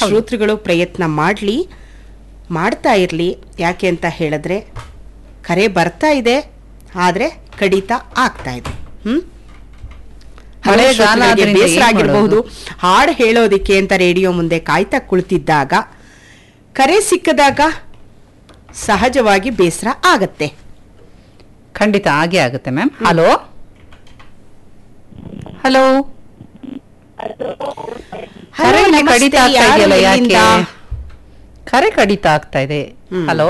ಶ್ರೋತೃಗಳು ಪ್ರಯತ್ನ ಮಾಡಲಿ ಮಾಡ್ತಾ ಇರಲಿ ಯಾಕೆ ಅಂತ ಹೇಳಿದ್ರೆ ಕರೆ ಬರ್ತಾ ಇದೆ ಆದರೆ ಕಡಿತ ಆಗ್ತಾ ಇದೆ ಹ್ಮ್ ಹಲವು ಮಳೆಗಾಲ ಶ್ರೋತೃಗಳಿಗೆ ಆದ್ರಿಂದ ಬೇಸರ ಏನ್ ಆಗಿರಬಹುದು ಮಾಡೋದು? ಹಾಡು ಹೇಳೋದಿಕ್ಕೆ ಅಂತ ರೇಡಿಯೋ ಮುಂದೆ ಕಾಯ್ತಾ ಕುಳಿತಿದ್ದಾಗ ಕರೆ ಸಿಕ್ಕದಾಗ ಸಹಜವಾಗಿ ಬೇಸರ ಆಗತ್ತೆ ಖಂಡಿತ ಹಾಗೆ ಆಗುತ್ತೆ ಮ್ಯಾಮ್ ಹಲೋ ಹಲೋ ಕರೆ ಹಲೋ, ಇಲ್ಲಿ ಕಡಿತ ನಮಸ್ತೆ, ಆಗ್ತಾ ಯಾರು ಇದೆಯಲ್ಲ ಯಾಕೆ ಎಲ್ಲಿಂದ? ಕರೆ ಕಡಿತ ಆಗ್ತಾ ಇದೆ ಹ್ಮ್. ಹಲೋ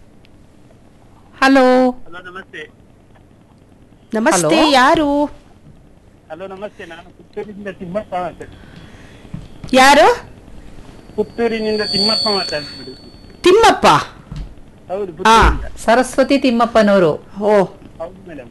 ಹಲೋ ಹಲೋ ನಮಸ್ತೆ ನಮಸ್ತೆ ಹಲೋ? ಯಾರು ಹಲೋ ನಮಸ್ತೆ ನಾನು ಪುತ್ತೂರಿನಿಂದ ತಿಮ್ಮಪ್ಪ ಮಾತಾಡ್ತೀನಿ ಯಾರು ಪುತ್ತೂರಿನಿಂದ ತಿಮ್ಮಪ್ಪ ಮಾತಾಡ್ತೀನಿ ತಿಮ್ಮಪ್ಪ ಹೌದು ಹಾ ಪುತ್ತೂರಿಂದ ಸರಸ್ವತಿ ತಿಮ್ಮಪ್ಪನವರು ಓ ಹೌದು ಮೇಡಮ್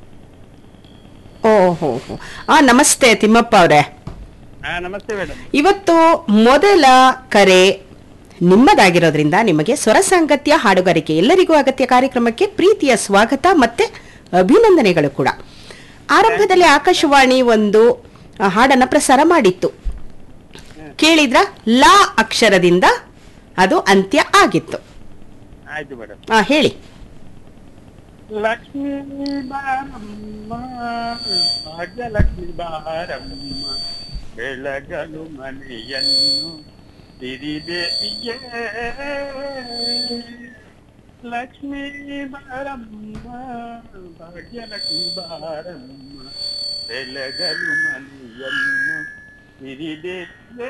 ಓ ಹೋ ಹೋ ಆ ನಮಸ್ತೆ ತಿಮ್ಮಪ್ಪ ಅವರೇ ಹಾ ನಮಸ್ತೆ ಮೇಡಮ್ ಇವತ್ತು ಮೊದಲ ಕರೆ ನಿಮ್ಮದಾಗಿರೋದ್ರಿಂದ ನಿಮಗೆ ಸ್ವರ ಸಾಂಗತ್ಯ ಹಾಡುಗಾರಿಕೆ ಎಲ್ಲರಿಗೂ ಅಗತ್ಯ ಕಾರ್ಯಕ್ರಮಕ್ಕೆ ಪ್ರೀತಿಯ ಸ್ವಾಗತ ಮತ್ತೆ ಅಭಿನಂದನೆಗಳು ಕೂಡ ಆರಂಭದಲ್ಲಿ ಆಕಾಶವಾಣಿ ಒಂದು ಆ, ಹಾಡನ್ನ ಪ್ರಸಾರ ಮಾಡಿತ್ತು ಕೇಳಿದ್ರ ಲಾ ಅಕ್ಷರದಿಂದ ಅದು ಅಂತ್ಯ ಆಗಿತ್ತು ಆಯ್ತು ಮೇಡಮ್ ಆ, ಹೇಳಿ ಲಕ್ಷ್ಮೀ ಬಾರಮ್ಮ ಭಾಗ್ಯಲಕ್ಷ್ಮಿ ಬಾರಮ್ಮ ಬೆಳಗಲು ಮನೆಯನ್ನು ಸಿರಿದೇವಿಯೇ ಲಕ್ಷ್ಮೀ ಬಾರಮ್ಮ ಭಾಗ್ಯಲಕ್ಷ್ಮಿ ಬಾರಮ್ಮ ಬೆಳಗಲು ಮನೆಯನ್ನು ಸಿರಿದೇವಿಯೇ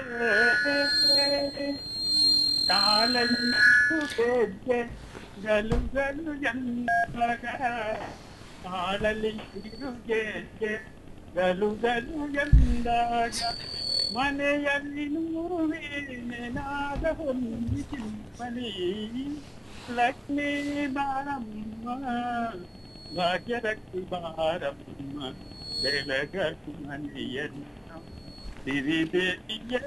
ಕಾಲಲ್ಲಿ ಹೆಜ್ಜೆ ಗಲು ಗಲು ಎಂದಾಗ ಕಾಲಲ್ಲಿ ಗೆಜ್ಜೆ ಗಲು ಗಲು ಎಂದಾಗ ಮನೆಯಲ್ಲಿ ನೂವಿನೆನಾದ ಹೊಂದಿ ಚಿಂಪನಿ ಲಕ್ಷ್ಮೀ ಬಾರಮ್ಮ ಭಾಗ್ಯರಕ್ಷಿ ಬಾರಮ್ಮ ಬೆಳಗು ಮನೆಯನ್ನು ಸಿರಿದೇವಿಯೇ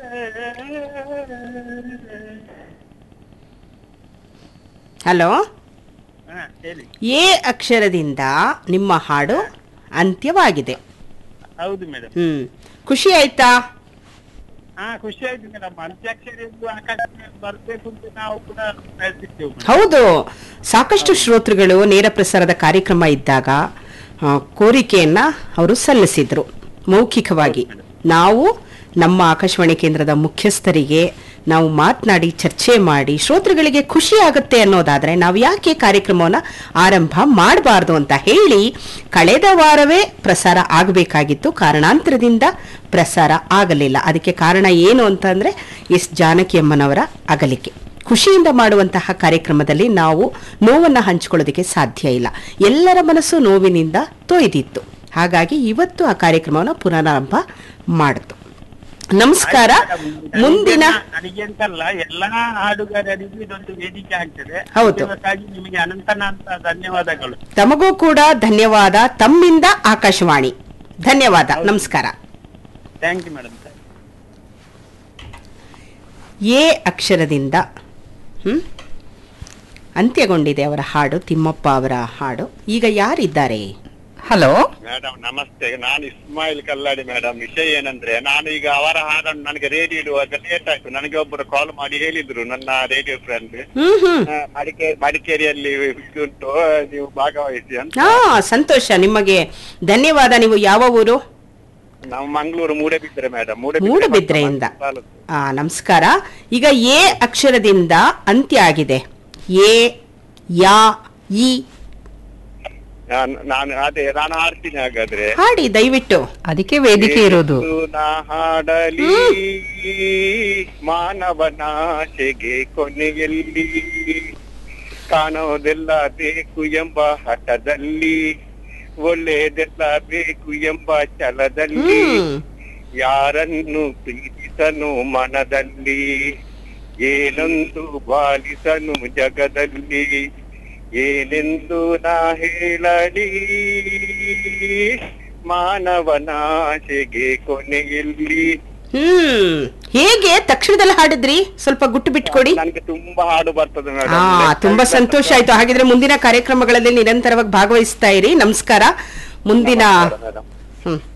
ಹಲೋ ಹಾ ಹೇಳಿ ಎ ಅಕ್ಷರದಿಂದ ನಿಮ್ಮ ಹಾಡು ಅಂತ್ಯವಾಗಿದೆ ಹೌದು ಮೇಡಮ್ ಹ್ಮ್ ಖುಷಿ ಆಯ್ತಾ ಹಾ ಖುಷಿ ಆಯ್ತು ಮೇಡಮ್ ಅಂತ್ಯಾಕ್ಷರಿ ಎಂದು ಆಕಾಶ ಬರ್ಬೇಕು ಅಂತ ನಾವು ಕೂಡ ಪ್ರಯತ್ನಿಸ್ತೇವೆ madam. ಹೌದು ಸಾಕಷ್ಟು ಶ್ರೋತೃಗಳು ನೇರ ಪ್ರಸಾರದ ಕಾರ್ಯಕ್ರಮ ಇದ್ದಾಗ ಆ, ಕೋರಿಕೆಯನ್ನ ಅವರು ಸಲ್ಲಿಸಿದ್ರು ಮೌಖಿಕವಾಗಿ ನಾವು ನಮ್ಮ ಆಕಾಶವಾಣಿ ಕೇಂದ್ರದ ಮುಖ್ಯಸ್ಥರಿಗೆ ನಾವು ಮಾತನಾಡಿ ಚರ್ಚೆ ಮಾಡಿ ಶ್ರೋತೃಗಳಿಗೆ ಖುಷಿ ಆಗುತ್ತೆ ಅನ್ನೋದಾದ್ರೆ ನಾವು ಯಾಕೆ ಕಾರ್ಯಕ್ರಮವನ್ನ ಆರಂಭ ಮಾಡಬಾರ್ದು ಅಂತ ಹೇಳಿ ಕಳೆದ ವಾರವೇ ಪ್ರಸಾರ ಆಗಬೇಕಾಗಿತ್ತು ಕಾರಣಾಂತರದಿಂದ ಪ್ರಸಾರ ಆಗಲಿಲ್ಲ ಅದಕ್ಕೆ ಕಾರಣ ಏನು ಅಂತಂದ್ರೆ ಎಸ್ ಜಾನಕಿ ಅಮ್ಮನವರ ಅಗಲಿಕೆ ಖುಷಿಯಿಂದ ಮಾಡುವಂತಹ ಕಾರ್ಯಕ್ರಮದಲ್ಲಿ ನಾವು ನೋವನ್ನು ಹಂಚಿಕೊಳ್ಳೋದಕ್ಕೆ ಸಾಧ್ಯ ಇಲ್ಲ ಎಲ್ಲರ ಮನಸ್ಸು ನೋವಿನಿಂದ ತೊಯ್ದಿತ್ತು ಹಾಗಾಗಿ ಇವತ್ತು ಆ ಕಾರ್ಯಕ್ರಮವನ್ನು ಪುನರಾರಂಭ ಮಾಡಿತು ನಮಸ್ಕಾರ ಆಯ್ತು madam. ಮುಂದಿನ ನನಗೆ ಅಂತಲ್ಲ ಎಲ್ಲಾ ಹಾಡುಗಾರರಿಗೂ ಇದೊಂದು ವೇದಿಕೆ ಆಗ್ತದೆ ಹೌದು. ಅದಕ್ಕಾಗಿ ನಿಮಗೆ ಅನಂತನಾಂತ ಧನ್ಯವಾದಗಳು ತಮಗೂ ಕೂಡ ಧನ್ಯವಾದ ತಮ್ಮಿಂದ ಆಕಾಶವಾಣಿ ಧನ್ಯವಾದ ನಮಸ್ಕಾರ ಥ್ಯಾಂಕ್ ಯು ಮೇಡಮ್ ಎ ಅಕ್ಷರದಿಂದ ಹ್ಮ್ ಅಂತ್ಯಗೊಂಡಿದೆ ಅವರ ಹಾಡು ತಿಮ್ಮಪ್ಪ ಅವರ ಹಾಡು ಈಗ ಯಾರಿದ್ದಾರೆ ಹಲೋ ಮೇಡಮ್ ನಮಸ್ತೆ ನಾನು ಇಸ್ಮಾಯಿಲ್ ಕಲ್ಲಾಡಿ ಮೇಡಮ್ ವಿಷಯ ಏನಂದ್ರೆ ನಾನು ಈಗ ಅವರ ಹಾಡನ್ನು ನನಗೆ ರೇಡಿಯೋ ಇಡುವಾಗ ಲೇಟ್ ಆಯ್ತು ನನಗೆ ಒಬ್ಬರು ಕಾಲ್ ಮಾಡಿ ಹೇಳಿದ್ರು ನನ್ನ ರೇಡಿಯೋ ಫ್ರೆಂಡ್ ಹ್ಮ್ ಹ್ಮ್ ಮಡಿಕೇರಿ ಮಡಿಕೇರಿಯಲ್ಲಿ ಉಂಟು ನೀವು ಭಾಗವಹಿಸಿ ಅಂತ ಹಾ ಸಂತೋಷ ನಿಮಗೆ ಧನ್ಯವಾದ ನೀವು ಯಾವ ಊರು ನಾವು ಮಂಗಳೂರು ಮೂಡೆಬಿದ್ರೆ ಮೇಡಮ್ ಮೂಡುಬಿದ್ರೆಯಿಂದ ಆ ನಮಸ್ಕಾರ ಈಗ ಎ ಅಕ್ಷರದಿಂದ ಅಂತ್ಯ ಆಗಿದೆ ಎ ಯಾ ಇ ನಾನು ನಾನು ಅದೇ ನಾನು ಹಾಡ್ತೀನಿ ಹಾಗಾದ್ರೆ ಹಾಡಿ ದಯವಿಟ್ಟು ಅದಕ್ಕೆ ವೇದಿಕೆ ಇರೋದು ಏಸು ನಾ ಹಾಡಲಿ ಮಾನವನಾಶೆಗೆ ಕೊನೆಯಲ್ಲಿ ಕಾಣೋದೆಲ್ಲ ಬೇಕು ಎಂಬ ಹಠದಲ್ಲಿ ಒಳ್ಳೆಯದೆಲ್ಲ ಬೇಕು ಎಂಬ ಛಲದಲ್ಲಿ ಹ್ಮ್ ಯಾರನ್ನು ಪ್ರೀತಿಸನು ಮನದಲ್ಲಿ ಏನೊಂದು ಬಾಲಿಸನು ಜಗದಲ್ಲಿ ಏನೆಂದು ನಾ ಹೇಳಲಿ ಮಾನವನಾಶೆಗೆ ಕೊನೆಯಲ್ಲಿ ಹ್ಮ್ ಹೇಗೆ ತಕ್ಷಣದಲ್ಲಿ ಹಾಡಿದ್ರಿ ಸ್ವಲ್ಪ ಗುಟ್ಟು ಬಿಟ್ಕೊಡಿ ನನ್ಗೆ ತುಂಬಾ ಹಾಡು ಬರ್ತದೆ ಹಾ ತುಂಬಾ ಸಂತೋಷ ಆಯ್ತು ಹಾಗಿದ್ರೆ ಮುಂದಿನ ಕಾರ್ಯಕ್ರಮಗಳಲ್ಲಿ ನಿರಂತರವಾಗಿ ಭಾಗವಹಿಸ್ತಾ ಇರಿ ನಮಸ್ಕಾರ ಮುಂದಿನ ಮೇಡಮ್ ಹ್ಮ್